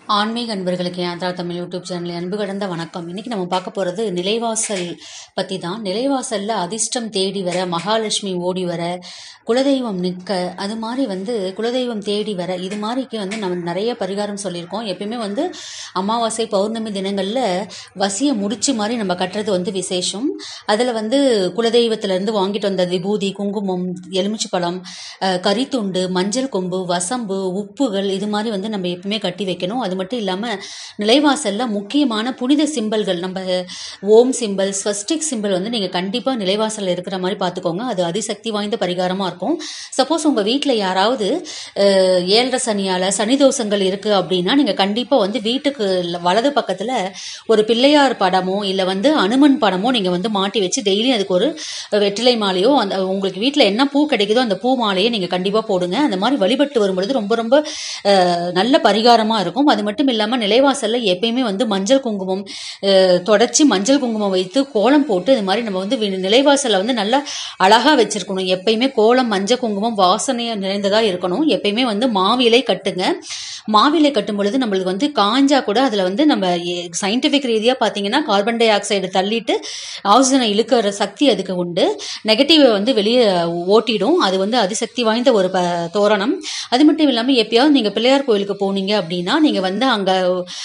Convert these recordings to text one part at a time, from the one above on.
ஆன்மீக அன்பர்களுக்கு Yatra Tamil YouTube channel அன்பு கடந்த வணக்கம் இன்னைக்கு நம்ம பார்க்க போகிறது நிலைவாசல் பற்றி தான் நிலைவாசலில் அதிர்ஷ்டம் தேடி வர மகாலட்சுமி ஓடி வர குலதெய்வம் நிற்க அது மாதிரி வந்து குலதெய்வம் தேடி வர இது மாதிரிக்கு வந்து நம்ம நிறைய பரிகாரம் சொல்லியிருக்கோம் எப்பயுமே வந்து அமாவாசை பௌர்ணமி தினங்களில் வசியை முடிச்சு மாதிரி நம்ம கட்டுறது வந்து விசேஷம் அதில் வந்து குலதெய்வத்திலேருந்து வாங்கிட்டு வந்த விபூதி குங்குமம் எலுமிச்சை பழம் அஹ், கரித்துண்டு மஞ்சள் கொம்பு வசம்பு உப்புகள் இது மாதிரி வந்து நம்ம எப்பவுமே கட்டி வைக்கணும் அது மட்டும் இல்லாமல் நிலைவாசலில் முக்கியமான புனித சிம்பல்கள் நம்ம ஓம் சிம்பல் ஸ்வஸ்டிக் சிம்பல் வந்து நீங்கள் கண்டிப்பாக நிலைவாசலில் இருக்கிற மாதிரி பார்த்துக்கோங்க அது அதிசக்தி வாய்ந்த பரிகாரமாக இருக்கும் சப்போஸ் உங்கள் வீட்டில் யாராவது அஹ், ஏழரை சனியால் சனி தோஷங்கள் இருக்குது அப்படின்னா நீங்கள் கண்டிப்பாக வந்து வீட்டுக்கு வலது பக்கத்தில் ஒரு பிள்ளையார் படமோ இல்லை வந்து அனுமன் படமோ நீங்கள் வந்து மாட்டி வச்சு டெய்லி அதுக்கு ஒரு வெற்றிலை மாலையோ அந்த உங்களுக்கு வீட்டில் என்ன பூ கிடைக்குதோ அந்த பூ மாலையை நீங்கள் கண்டிப்பாக போடுங்க அந்த மாதிரி வழிபட்டு வரும்பொழுது ரொம்ப ரொம்ப அஹ், நல்ல பரிகாரமாக இருக்கும் அது மட்டும் இல்லாமல் நிலைவாசலில் எப்பயுமே வந்து மஞ்சள் குங்குமம் அஹ், தொடச்சி மஞ்சள் குங்குமம் வைத்து கோலம் போட்டு இது மாதிரி நம்ம வந்து வி- நிலைவாசலை வந்து நல்லா அழகாக வச்சிருக்கணும் எப்பயுமே கோலம் மஞ்சள் குங்குமம் வாசனையாக நிறைந்ததாக இருக்கணும் எப்பயுமே வந்து மாவிலை கட்டுங்க மாவிலை கட்டும் பொழுது நம்மளுக்கு வந்து காஞ்சா கூட அதில் வந்து நம்ம சயின்டிஃபிக் ரீதியாக பார்த்தீங்கன்னா கார்பன் டை ஆக்சைடு தள்ளிட்டு ஆக்சிஜனை இழுக்கிற சக்தி அதுக்கு உண்டு நெகட்டிவை வந்து வெளியே ஓட்டிடும் அது வந்து அதிசக்தி வாய்ந்த ஒரு ப தோரணம் அது மட்டும் இல்லாமல் எப்பயாவது நீங்கள் பிள்ளையார் கோயிலுக்கு போனீங்க அப்படின்னா நீங்கள் வந்து அங்கே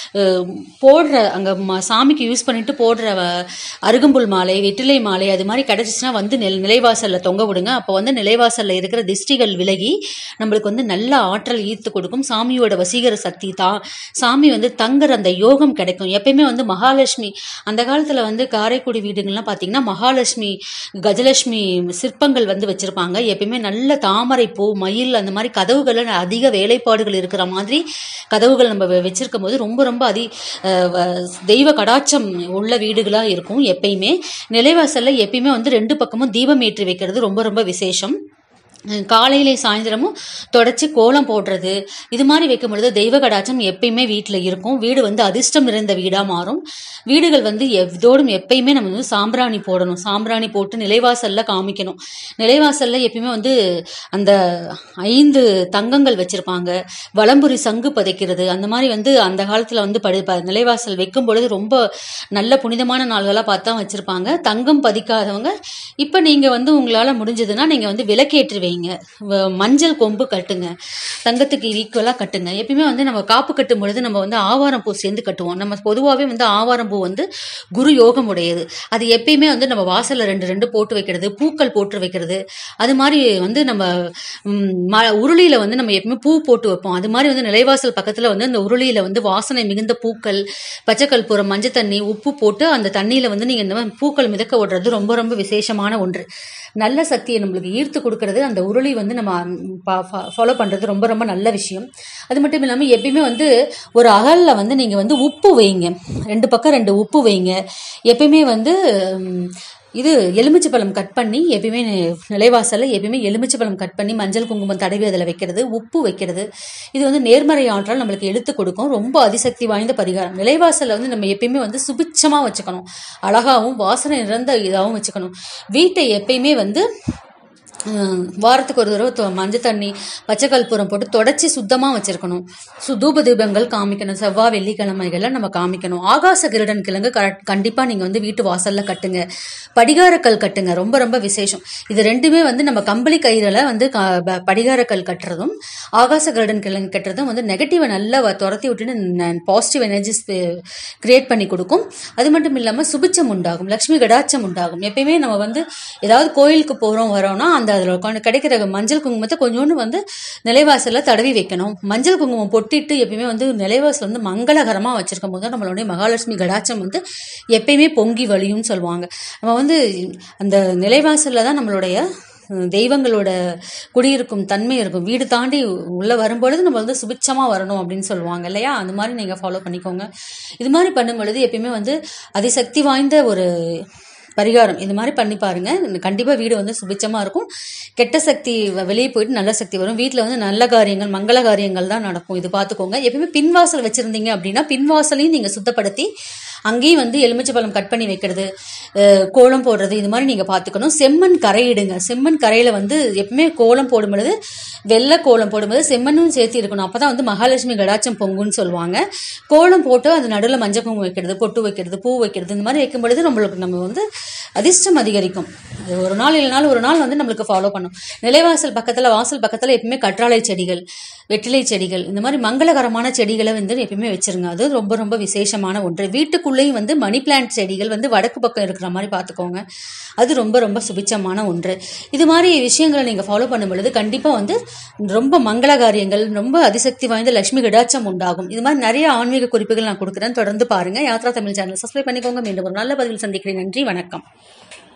போடுற அங்கே சாமிக்கு யூஸ் பண்ணிட்டு போடுற வ- அருகம்புல் மாலை வெற்றிலை மாலை அது மாதிரி கிடச்சிச்சின்னா வந்து நில நிலைவாசலில் தொங்க விடுங்க அப்போ வந்து நிலைவாசலில் இருக்கிற திஷ்டிகள் விலகி நம்மளுக்கு வந்து நல்ல ஆற்றல் ஈர்த்து கொடுக்கும் சாமியோட வசீகர சக்தி தான் சாமி வந்து தங்குற அந்த யோகம் கிடைக்கும் எப்பயுமே வந்து மகாலட்சுமி அந்த காலத்தில் வந்து காரைக்குடி வீடுகள்லாம் பார்த்தீங்கன்னா மகாலட்சுமி கஜலட்சுமி சிற்பங்கள் வந்து வச்சுருப்பாங்க எப்பயுமே நல்ல தாமரை பூ மயில் அந்த மாதிரி கதவுகளில் அதிக வேலைப்பாடுகள் இருக்கிற மாதிரி கதவுகள் நம்ம வெ- வச்சிருக்கும் போது ரொம்ப ரொம்ப அதி அஹ், வ- தெய்வ கடாட்சம் உள்ள வீடுகளாக இருக்கும் எப்பயுமே நிலைவாசலில் எப்பயுமே வந்து ரெண்டு பக்கமும் தீபம் ஏற்றி வைக்கிறது ரொம்ப ரொம்ப விசேஷம் அஹ் காலையிலே சாயந்தரமும் தொடச்சி கோலம் போடுறது இது மாதிரி வைக்கும் பொழுது தெய்வ கடாட்சம் எப்பயுமே வீட்டில் இருக்கும் வீடு வந்து அதிர்ஷ்டம் நிறைந்த வீடாக மாறும் வீடுகள் வந்து எதோடும் எப்பயுமே நம்ம வந்து சாம்பிராணி போடணும் சாம்பிராணி போட்டு நிலைவாசலில் காமிக்கணும் நிலைவாசலில் எப்பயுமே வந்து அந்த ஐந்து தங்கங்கள் வச்சுருப்பாங்க வலம்புரி சங்கு பதைக்கிறது அந்த மாதிரி வந்து அந்த காலத்தில் வந்து படி ப- நிலைவாசல் வைக்கும் பொழுது ரொம்ப நல்ல புனிதமான நாள்களாக பார்த்தா வச்சுருப்பாங்க தங்கம் பதிக்காதவங்க இப்போ நீங்கள் வந்து உங்களால் முடிஞ்சதுன்னா நீங்கள் வந்து விளக்கேற்றி வைங்க வ- மஞ்சள் கொம்பு கட்டுங்க தங்கத்துக்கு ஈக்குவலாக கட்டுங்க எப்பயுமே வந்து நம்ம காப்பு கட்டும் பொழுது நம்ம வந்து ஆவாரம் பூ சேர்ந்து கட்டுவோம் நம்ம பொதுவாகவே வந்து ஆவாரம் பூ வந்து குரு யோகம் உடையது அது எப்பயுமே வந்து நம்ம வாசலில் ரெண்டு ரெண்டு போட்டு வைக்கிறது பூக்கள் போட்டு வைக்கிறது அது மாதிரி வந்து நம்ம ம், ம- உருளியில வந்து நம்ம எப்பவுமே பூ போட்டு வைப்போம் அது மாதிரி வந்து நிலைவாசல் பக்கத்தில் வந்து அந்த உருளியில வந்து வாசனை மிகுந்த பூக்கள் பச்சை கற்பூரம் மஞ்சள் தண்ணி உப்பு போட்டு அந்த தண்ணியில வந்து நீங்கள் இந்த மாதிரி பூக்கள் மிதக்க விடுறது ரொம்ப ரொம்ப விசேஷமான ஒன்று நல்ல சக்தியை நம்மளுக்கு ஈர்த்து கொடுக்கறது அந்த உருளி வந்து நம்ம ஃபாலோ பண்ணுறது ரொம்ப ரொம்ப நல்ல விஷயம் அது மட்டும் இல்லாமல் எப்பயுமே வந்து ஒரு அகலில் வந்து நீங்கள் வந்து உப்பு வைங்க ரெண்டு பக்கம் ரெண்டு உப்பு வைங்க எப்பயுமே வந்து ம், இது எலுமிச்சை பழம் கட் பண்ணி எப்பயுமே நிலைவாசலில் எப்பயுமே எலுமிச்சை பழம் கட் பண்ணி மஞ்சள் குங்குமம் தடவி அதில் வைக்கிறது உப்பு வைக்கிறது இது வந்து நேர்மறை ஆற்றல் நம்மளுக்கு எடுத்து கொடுக்கும் ரொம்ப அதிசக்தி வாய்ந்த பரிகாரம் நிலைவாசலில் வந்து நம்ம எப்பயுமே வந்து சுபிட்சமாக வச்சுக்கணும் அழகாகவும் வாசனை நிறைந்த இதாகவும் வச்சுக்கணும் வீட்டை எப்பயுமே வந்து ஹம், வாரத்துக்கு ஒரு தடவை தொ- மஞ்சள் தண்ணி பச்சை கற்பூரம் போட்டு தொடச்சி சுத்தமாக வச்சிருக்கணும் சு தூப தீபங்கள் காமிக்கணும் செவ்வாய் வெள்ளிக்கிழமைகளில் நம்ம காமிக்கணும் ஆகாச கிரீடன் கிழங்கு கரெக்ட் கண்டிப்பாக நீங்கள் வந்து வீட்டு வாசலில் கட்டுங்க படிகாரக்கல் கட்டுங்க ரொம்ப ரொம்ப விசேஷம் இது ரெண்டுமே வந்து நம்ம கம்பளி கயிறில் வந்து க- ப- படிகாரக்கல் கட்டுறதும் ஆகாச கிரீடன் கிழங்கு கட்டுறதும் வந்து நெகட்டிவை நல்லா வ- துரத்தி விட்டுட்டு பாசிட்டிவ் எனர்ஜிஸ் கிரியேட் பண்ணி கொடுக்கும் அது மட்டும் இல்லாமல் சுபிச்சம் உண்டாகும் லக்ஷ்மி கடாட்சம் உண்டாகும் எப்பயுமே நம்ம வந்து ஏதாவது கோயிலுக்கு போகிறோம் வரோம்னா அந்த அதில் உட்காந்து கிடைக்கிற மஞ்சள் குங்குமத்தை கொஞ்சோண்டு வந்து நிலைவாசலில் தடவி வைக்கணும் மஞ்சள் குங்குமம் பொட்டிட்டு எப்பயுமே வந்து நிலைவாசல் வந்து மங்களகரமாக வச்சிருக்கும் போது தான் நம்மளுடைய மகாலட்சுமி கடாட்சம் வந்து எப்பயுமே பொங்கி வழியும்னு சொல்லுவாங்க நம்ம வந்து அந்த நிலைவாசலில் தான் நம்மளுடைய அஹ், தெய்வங்களோட குடியிருக்கும் தன்மை இருக்கும் வீடு தாண்டி உள்ளே வரும்பொழுது நம்ம வந்து சுபிட்சமாக வரணும் அப்படின்னு சொல்லுவாங்க இல்லையா அந்த மாதிரி நீங்கள் ஃபாலோ பண்ணிக்கோங்க இது மாதிரி பண்ணும் பொழுது எப்பயுமே வந்து அதிசக்தி வாய்ந்த ஒரு பரிகாரம் இது மாதிரி பண்ணி பாருங்க கண்டிப்பாக வீடு வந்து சுபிச்சமாக இருக்கும் கெட்ட சக்தி வ- வெளியே போயிட்டு நல்ல சக்தி வரும் வீட்டில் வந்து நல்ல காரியங்கள் மங்கள காரியங்கள் தான் நடக்கும் இது பார்த்துக்கோங்க எப்பயுமே பின்வாசல் வச்சுருந்தீங்க அப்படின்னா பின்வாசலையும் நீங்கள் சுத்தப்படுத்தி அங்கேயும் வந்து எலுமிச்சை பழம் கட் பண்ணி வைக்கிறது அஹ், கோலம் போடுறது இது மாதிரி நீங்கள் பார்த்துக்கணும் செம்மண் கரையிடுங்க செம்மண் கரையில் வந்து எப்பவுமே கோலம் போடும் பொழுது வெள்ளை கோலம் போடும்போது செம்மண்ணும் சேர்த்து இருக்கணும் அப்போ தான் வந்து மகாலட்சுமி கடாச்சம் பொங்குன்னு சொல்லுவாங்க கோலம் போட்டு அது நடுவில் மஞ்சள் குங்குமம் வைக்கிறது பொட்டு வைக்கிறது பூ வைக்கிறது இந்த மாதிரி வைக்கும் பொழுது நம்மளுக்கு நம்ம வந்து அதிர்ஷ்டம் அதிகரிக்கும் அது ஒரு நாள் இல்லைனாலும் ஒரு நாள் வந்து நம்மளுக்கு ஃபாலோ பண்ணும் நிலைவாசல் பக்கத்தில் வாசல் பக்கத்தில் எப்பவுமே கற்றாழை செடிகள் வெற்றிலை செடிகள் இந்த மாதிரி மங்களகரமான செடிகளை வந்து எப்பயுமே வச்சிருங்க அது ரொம்ப ரொம்ப விசேஷமான ஒன்று வீட்டுக்குள்ளேயும் வந்து மணி பிளான்ட் செடிகள் வந்து வடக்கு பக்கம் இருக்கிற மாதிரி பார்த்துக்கோங்க அது ரொம்ப ரொம்ப சுபிச்சமான ஒன்று இது மாதிரி விஷயங்களை நீங்கள் ஃபாலோ பண்ணும் பொழுது கண்டிப்பாக வந்து ரொம்ப மங்கள காரியங்கள் ரொம்ப அதிசக்தி வாய்ந்த லட்சுமி கடாச்சம் உண்டாகும் இது மாதிரி நிறைய ஆன்மீக குறிப்புகள் நான் கொடுக்குறேன் தொடர்ந்து பாருங்க யாத்ரா தமிழ் சேனல் சப்ஸ்கிரைப் பண்ணிக்கோங்க மீண்டும் ஒரு நல்ல பதிவில் சந்திக்கிறேன் நன்றி வணக்கம்